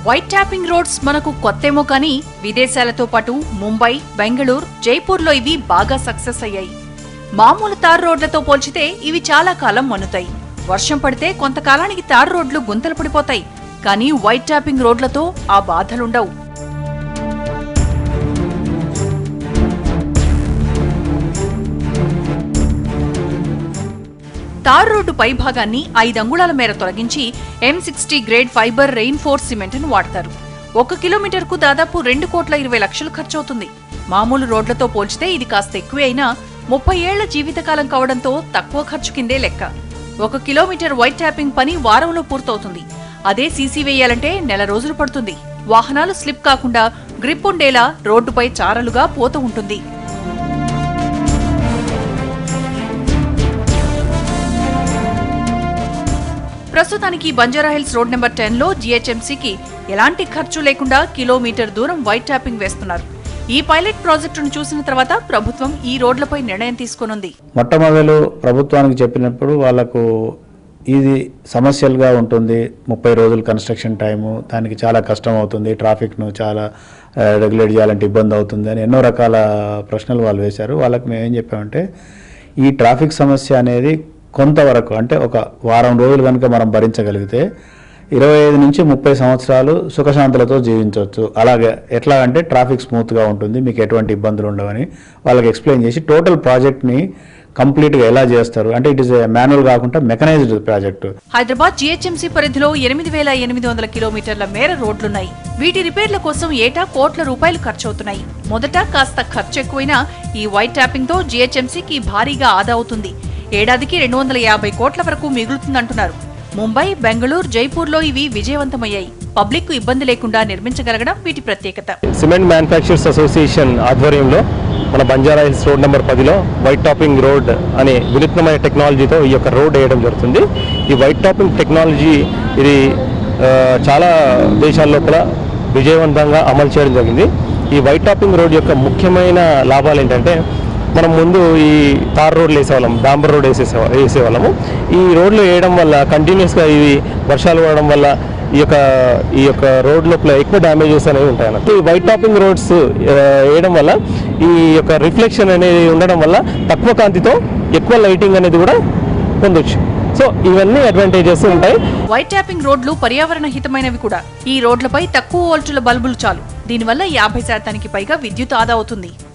white tapping roads మనకు కొత్తేమో కానీ విదేశాలతో పాటు ముంబై బెంగళూరు జైపూర్లో ఇవి బాగా సక్సెస్ అయ్యాయి మామూలు తారు రోడ్లతో పోల్చితే ఇవి చాలా కాలం మన్నుతాయి వర్షం పడితే కొంతకాలానికి తారు రోడ్లు గుంతలు పడిపోతాయి కానీ వైట్ ట్యాపింగ్ రోడ్లతో ఆ బాధలుండవు తార్ రోడ్డు పై భాగాన్ని ఐదు అంగుళాల మేర తొలగించి M sixty grade fibre reinforce cement ను వాడతారు ఒక కిలోమీటర్కు దాదాపు రెండు కోట్ల ఇరవై లక్షలు ఖర్చవుతుంది మామూలు రోడ్లతో పోల్చితే ఇది కాస్త ఎక్కువే అయినా ముప్పై ఏళ్ల జీవితకాలం కావడంతో తక్కువ ఖర్చు కిందే లెక్క ఒక కిలోమీటర్ వైట్ ట్యాపింగ్ పని వారంలో పూర్తవుతుంది అదే సీసీ వేయాలంటే నెల రోజులు పడుతుంది వాహనాలు స్లిప్ కాకుండా గ్రిప్ ఉండేలా రోడ్డుపై చారలుగా పోత ఉంటుంది ప్రస్తుతానికి బంజారాహిల్స్ రోడ్ నెంబర్ టెన్ లో జీహెచ్ఎంసీకి ఎలాంటి ఖర్చు లేకుండా కిలోమీటర్ దూరం వైట్ ట్యాపింగ్ వేస్తున్నారు ఈ పైలట్ ప్రాజెక్టును చూసిన తర్వాత ప్రభుత్వం ఈ రోడ్లపై నిర్ణయం తీసుకోనుంది మొట్టమొదలు ప్రభుత్వానికి చెప్పినప్పుడు వాళ్ళకు ఇది సమస్యలుగా ఉంటుంది ముప్పై రోజులు కన్స్ట్రక్షన్ టైము దానికి చాలా కష్టం అవుతుంది ట్రాఫిక్ను చాలా రెగ్యులేట్ చేయాలంటే ఇబ్బంది అవుతుంది అని ఎన్నో రకాల ప్రశ్నలు వాళ్ళు వేశారు వాళ్ళకి మేము ఏం చెప్పామంటే ఈ ట్రాఫిక్ సమస్య అనేది కొంతవరకు అంటే ఒక వారం రోజులు కనుక మనం భరించగలిగితే ఇరవై ఐదు నుంచి ముప్పై సంవత్సరాలు సుఖశాంతులతో జీవించవచ్చు అలాగే ఎట్లా అంటే ట్రాఫిక్ స్మూత్గా ఉంటుంది మీకు ఎటువంటి ఇబ్బందులు ఉండవని వాళ్ళకి ఎక్స్ప్లెయిన్ చేసి టోటల్ ప్రాజెక్ట్ని కంప్లీట్గా ఎలా చేస్తారు అంటే ఇట్ ఇస్ మాన్యువల్ కాకుండా మెకనైజ్డ్ ప్రాజెక్టు హైదరాబాద్ జీహెచ్ఎంసీ పరిధిలో ఎనిమిది వేల ఎనిమిది వందల కిలోమీటర్ల మేర రోడ్లున్నాయి వీటి రిపేర్ల కోసం ఏటా కోట్ల రూపాయలు ఖర్చవుతున్నాయి మొదట కాస్త ఖర్చు ఎక్కువైనా ఈ వైట్ ట్యాపింగ్ తో జీహెచ్ఎంసీకి భారీగా ఆదా అవుతుంది ఏడాదికి రెండు వందల యాభై కోట్ల వరకు మిగులుతుందంటున్నారు ముంబై బెంగళూరు జైపూర్లో ఇవి విజయవంతమయ్యాయి పబ్లిక్ కు ఇబ్బంది లేకుండా నిర్మించగలగడం వీటి ప్రత్యేకత సిమెంట్ మ్యానుఫ్యాక్చర్స్ అసోసియేషన్ ఆధ్వర్యంలో మన బంజారా హిల్స్ రోడ్ నెంబర్ పదిలో వైట్ టాపింగ్ రోడ్ అనే వినూత్నమైన టెక్నాలజీతో ఈ యొక్క రోడ్ వేయడం జరుగుతుంది ఈ వైట్ టాపింగ్ టెక్నాలజీ ఇది ఆ, చాలా దేశాల లోపల విజయవంతంగా అమలు చేయడం జరిగింది ఈ వైట్ టాపింగ్ రోడ్ యొక్క ముఖ్యమైన లాభాలు ఏంటంటే మనం ముందు ఈ తార్ రోడ్లు వేసేవాళ్ళం డాంబర్ రోడ్ వేసేసే వేసేవాళ్ళము ఈ రోడ్లు వేయడం వల్ల కంటిన్యూస్గా ఇవి వర్షాలు పడడం వల్ల ఈ యొక్క ఈ యొక్క రోడ్ లోపల ఎక్కువ డ్యామేజెస్ అనేవి ఉంటాయి అన్నట్టు ఈ వైట్ టాపింగ్ రోడ్స్ వేయడం వల్ల ఈ యొక్క రిఫ్లెక్షన్ అనేది ఉండడం వల్ల తక్కువ కాంతితో ఎక్కువ లైటింగ్ అనేది కూడా పొందొచ్చు సో ఇవన్నీ అడ్వాంటేజెస్ ఉంటాయి వైట్ ట్యాపింగ్ రోడ్లు పర్యావరణ హితమైనవి కూడా ఈ రోడ్లపై తక్కువ వోల్టుల బల్బులు చాలు దీనివల్ల యాభై శాతానికి పైగా విద్యుత్ ఆదా అవుతుంది